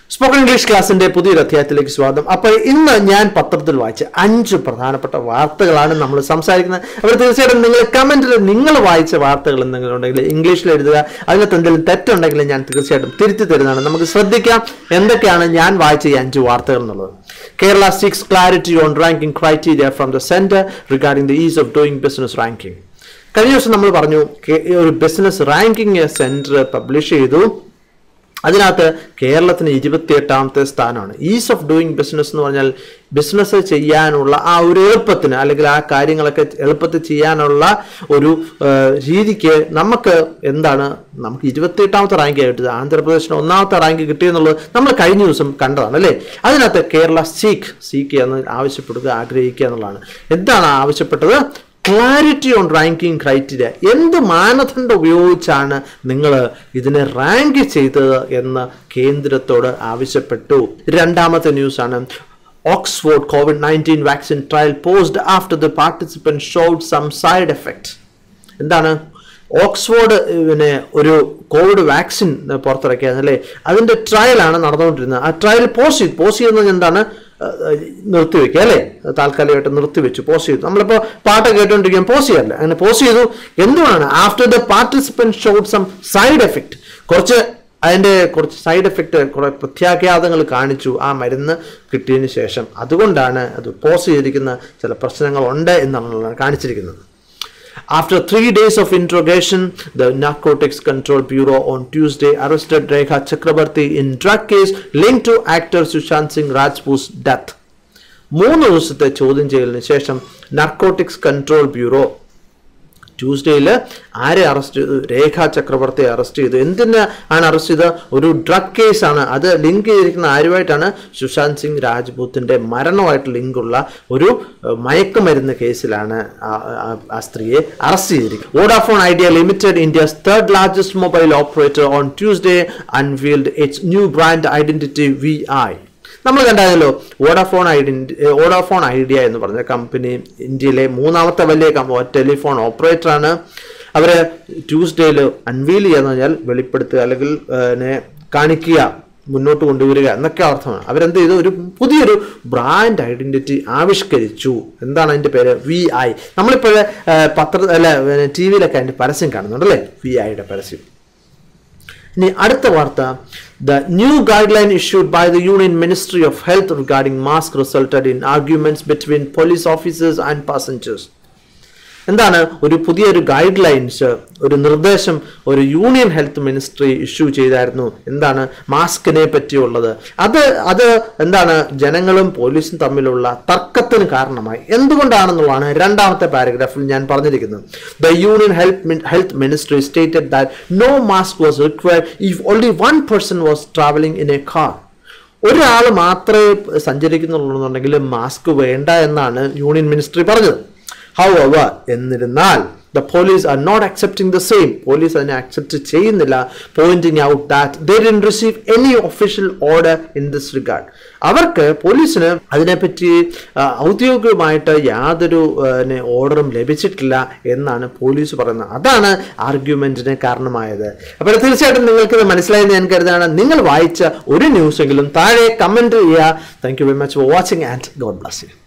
Spoken English ക്ലാസിന്റെ പുതിയൊരു അധ്യായത്തിലേക്ക് സ്വാഗതം അപ്പോൾ ഇന്ന് ഞാൻ പത്രത്തിൽ വായിച്ച അഞ്ച് പ്രധാനപ്പെട്ട വാർത്തകളാണ് നമ്മൾ സംസാരിക്കുന്നത് അപ്പോൾ തീർച്ചയായിട്ടും നിങ്ങൾ കമന്റിൽ നിങ്ങൾ വായിച്ച വാർത്തകൾ എന്തെങ്കിലും ഉണ്ടെങ്കിൽ ഇംഗ്ലീഷിൽ എഴുതുക അതിനകത്ത് എന്തെങ്കിലും തെറ്റുണ്ടെങ്കിൽ ഞാൻ തീർച്ചയായിട്ടും തിരുത്തി തരുന്നതാണ് നമുക്ക് ശ്രദ്ധിക്കാം എന്തൊക്കെയാണ് ഞാൻ വായിച്ച ഈ അഞ്ച് വാർത്തകൾ എന്നുള്ളത് Kerala seeks clarity on ranking criteria from the centre regarding the ease of doing business ranking കഴിഞ്ഞ ദിവസം നമ്മൾ പറഞ്ഞു കേ- ഒരു ബിസിനസ് റാങ്കിംഗ് സെന്റർ പബ്ലിഷ് ചെയ്തു അതിനകത്ത് കേരളത്തിന് ഇരുപത്തിയെട്ടാമത്തെ സ്ഥാനമാണ് ഈസ് ഓഫ് ഡൂയിങ് ബിസിനസ് എന്ന് പറഞ്ഞാൽ ബിസിനസ് ചെയ്യാനുള്ള ആ ഒരു എളുപ്പത്തിന് അല്ലെങ്കിൽ ആ കാര്യങ്ങളൊക്കെ എളുപ്പത്തിൽ ചെയ്യാനുള്ള ഒരു ആ, രീതിക്ക് നമുക്ക് എന്താണ് നമുക്ക് ഇരുപത്തിയെട്ടാമത്തെ റാങ്ക് കിട്ടിയത് ആന്ധ്രാപ്രദേശിന് ഒന്നാമത്തെ റാങ്ക് കിട്ടിയെന്നുള്ളത് നമ്മൾ കഴിഞ്ഞ ദിവസം കണ്ടതാണ് അല്ലേ അതിനകത്ത് കേരള സീക്ക് സീക്ക് എന്ന് ആവശ്യപ്പെടുക ആഗ്രഹിക്കുക എന്നുള്ളതാണ് എന്താണ് ആവശ്യപ്പെട്ടത് ക്ലാരിറ്റി ഓൺ റാങ്കിങ് ക്രൈറ്റീരിയ എന്ത് മാനദണ്ഡം ഉപയോഗിച്ചാണ് നിങ്ങൾ ഇതിനെ റാങ്ക് ചെയ്തത് എന്ന് കേന്ദ്രത്തോട് ആവശ്യപ്പെട്ടു രണ്ടാമത്തെ ന്യൂസാണ് Oxford COVID nineteen vaccine trial post after the participant showed some side effect എന്താണ് ഓക്സ്ഫോർഡ് പിന്നെ ഒരു കോവിഡ് വാക്സിൻ പുറത്തിറക്കിയത് അല്ലേ അതിന്റെ ട്രയലാണ് നടന്നുകൊണ്ടിരുന്നത് ആ ട്രയൽ പോസ് ചെയ്തു പോസ് ചെയ്യുന്നത് എന്താണ് അഹ് നിർത്തിവെക്കുക അല്ലേ താൽക്കാലികമായിട്ട് നിർത്തിവെച്ചു പോസ് ചെയ്തു നമ്മളിപ്പോൾ പാട്ട് കേട്ടുകൊണ്ടിരിക്കാൻ പോസ് ചെയ്യാറില്ല അങ്ങനെ പോസ് ചെയ്തു എന്തുകൊണ്ടാണ് after the participant showed some side effect കുറച്ച് അതിൻ്റെ കുറച്ച് സൈഡ് എഫക്റ്റ് കുറെ പ്രത്യാഘാതങ്ങൾ കാണിച്ചു ആ മരുന്ന് കിട്ടിയതിന് ശേഷം അതുകൊണ്ടാണ് അത് പോസ് ചെയ്തിരിക്കുന്ന ചില പ്രശ്നങ്ങളുണ്ട് എന്നുള്ളതാണ് കാണിച്ചിരിക്കുന്നത് After three days of interrogation, the Narcotics Control Bureau on Tuesday arrested Rekha Chakrabarti in drug case linked to actor Sushant Singh Rajput's death. മൂന്ന് ദിവസത്തെ ചോദ്യം ചെയ്യലിന് ശേഷം നർക്കോട്ടിക്സ് കൺട്രോൾ ബ്യൂറോ ട്യൂസ്ഡേയിൽ ആരെ അറസ്റ്റ് ചെയ്തു രേഖ ചക്രവർത്തിയെ അറസ്റ്റ് ചെയ്തു എന്തിന് ആണ് അറസ്റ്റ് ചെയ്തത് ഒരു ഡ്രഗ് കേസാണ് അത് ലിങ്ക് ചെയ്തിരിക്കുന്ന ആരുമായിട്ടാണ് സുശാന്ത് സിംഗ് രാജ്പൂത്തിന്റെ മരണമായിട്ട് ലിങ്കുള്ള ഒരു ഏഹ്, മയക്കുമരുന്ന് കേസിലാണ് ആ- ആ- ആ സ്ത്രീയെ അറസ്റ്റ് ചെയ്തിരിക്കുന്നത് Vodafone Idea Limited India's third largest mobile operator on Tuesday unveiled its new brand identity V I നമ്മൾ കണ്ടായല്ലോ വോഡാഫോൺ ഐഡന്റി വോഡാഫോൺ ഐഡിയ എന്ന് പറഞ്ഞ കമ്പനി ഇന്ത്യയിലെ മൂന്നാമത്തെ വലിയ കമ്പ- ടെലിഫോൺ ഓപ്പറേറ്ററാണ് അവർ ട്യൂസ്ഡേയിൽ അൺവീൽ ചെയ്യാന്ന് പറഞ്ഞാൽ വെളിപ്പെടുത്തുക അല്ലെങ്കിൽ ഏഹ്, കാണിക്കുക മുന്നോട്ട് കൊണ്ടുവരിക എന്നൊക്കെ അർത്ഥമാണ് അവരെന്ത് ചെയ്തു ഒരു പുതിയൊരു ബ്രാൻഡ് ഐഡന്റിറ്റി ആവിഷ്കരിച്ചു എന്താണ് അതിന്റെ പേര് വി ഐ നമ്മളിപ്പോൾ പത്ര അല്ല ടി വിയിലൊക്കെ അതിന്റെ പരസ്യം കാണുന്നുണ്ട് അല്ലേ വി ഐയുടെ പരസ്യം ഇനി അടുത്ത വാർത്ത the new guideline issued by the union ministry of health regarding mask resulted in arguments between police officers and passengers എന്താണ് ഒരു പുതിയൊരു ഗൈഡ് ലൈൻസ് ഒരു നിർദ്ദേശം ഒരു യൂണിയൻ ഹെൽത്ത് മിനിസ്ട്രി ഇഷ്യൂ ചെയ്തായിരുന്നു എന്താണ് മാസ്കിനെ പറ്റിയുള്ളത് അത് അത് എന്താണ് ജനങ്ങളും പോലീസും തമ്മിലുള്ള തർക്കത്തിന് കാരണമായി എന്തുകൊണ്ടാണെന്നുള്ളതാണ് രണ്ടാമത്തെ പാരഗ്രാഫിൽ ഞാൻ പറഞ്ഞിരിക്കുന്നത് the union health health ministry stated that no mask was required if only one person was travelling in a car ഒരാൾ മാത്രമേ സഞ്ചരിക്കുന്നുള്ളൂ എന്നുണ്ടെങ്കിൽ മാസ്ക് വേണ്ട എന്നാണ് യൂണിയൻ മിനിസ്ട്രി പറഞ്ഞത് ഹൗ എന്നിരുന്നാൽ the police are not accepting the same police അതിനെ accept ചെയ്യുന്നില്ല pointing out that they didn't receive any official order in this regard അവർക്ക് പോലീസിന് അതിനെപ്പറ്റി ആ, ഔദ്യോഗികമായിട്ട് യാതൊരു ഓർഡറും ലഭിച്ചിട്ടില്ല എന്നാണ് പോലീസ് പറയുന്നത് അതാണ് ആർഗ്യുമെന്റിന് കാരണമായത് അപ്പോൾ തീർച്ചയായിട്ടും നിങ്ങൾക്ക് ഇത് മനസ്സിലായെന്ന് ഞാൻ കരുതാണ് നിങ്ങൾ വായിച്ച ഒരു ന്യൂസെങ്കിലും താഴെ കമന്റ് ചെയ്യുക thank you very much for watching and God bless U